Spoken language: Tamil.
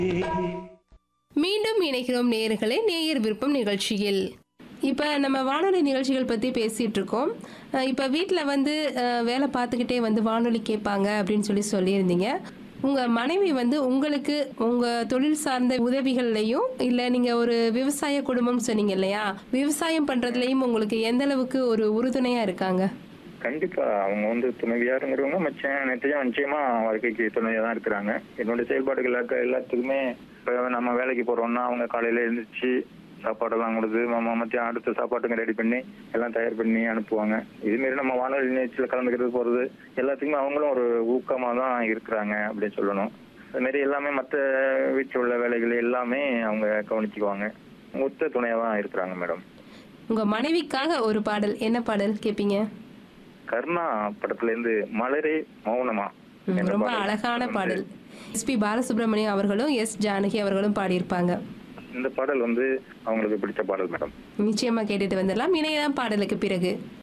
மீண்டும் இணைக்கிறோம் நேயர்களே நேயர் விருப்பம் நிகழ்ச்சியில் இப்போ நம்ம வானொலி நிகழ்ச்சிகள் பற்றி பேசிகிட்டு இருக்கோம் அஹ் இப்போ வீட்டில் வந்து அஹ், வேலை பார்த்துக்கிட்டே வந்து வானொலி கேட்பாங்க அப்படின்னு சொல்லி சொல்லியிருந்தீங்க உங்கள் மனைவி வந்து உங்களுக்கு உங்கள் தொழில் சார்ந்த உதவிகள்லையும் இல்லை நீங்கள் ஒரு விவசாய குடும்பம் சொன்னீங்க இல்லையா விவசாயம் பண்ணுறதுலையும் உங்களுக்கு எந்த அளவுக்கு ஒரு உறுதுணையாக இருக்காங்க கண்டிப்பா அவங்க வந்து துணைவியாருங்கிறவங்க மச்சம் நிச்சயம் நிச்சயமா வாழ்க்கைக்கு துணையா தான் இருக்கிறாங்க என்னுடைய செயல்பாடுகள் எல்லா- எல்லாத்துக்குமே இப்ப நம்ம வேலைக்கு போறோம்னா அவங்க காலையில எழுந்திரிச்சு சாப்பாடெல்லாம் கொடுத்து நம்ம மத்தியம் அடுத்த சாப்பாட்டுங்க ரெடி பண்ணி எல்லாம் தயார் பண்ணி அனுப்புவாங்க இதுமாரி நம்ம வானொலி நிகழ்ச்சியில கலந்துக்கிறது போறது எல்லாத்துக்குமே அவங்களும் ஒரு ஊக்கமா தான் இருக்கிறாங்க அப்படின்னு சொல்லணும் அது மாதிரி எல்லாமே மற்ற வீட்டில் உள்ள வேலைகள் எல்லாமே அவங்க கவனிச்சுக்குவாங்க ஒத்த துணையா தான் இருக்கிறாங்க மேடம் உங்கள் மனைவிக்காக ஒரு பாடல் என்ன பாடல் கேட்பீங்க கர்ணா படத்துல இருந்து மலரே மௌனமா ம், என்ற ரொம்ப பாடல் அழகான வந்து- பாடல் எஸ்பி பாலசுப்ரமணியம் அவர்களும் எஸ் ஜானகி அவர்களும் பாடியிருப்பாங்க இந்த பாடல் வந்து அவங்களுக்கு பிடிச்ச பாடல் மேடம் நிச்சயமா கேட்டுட்டு வந்துடலாம் இணையதான் பாடலுக்கு பிறகு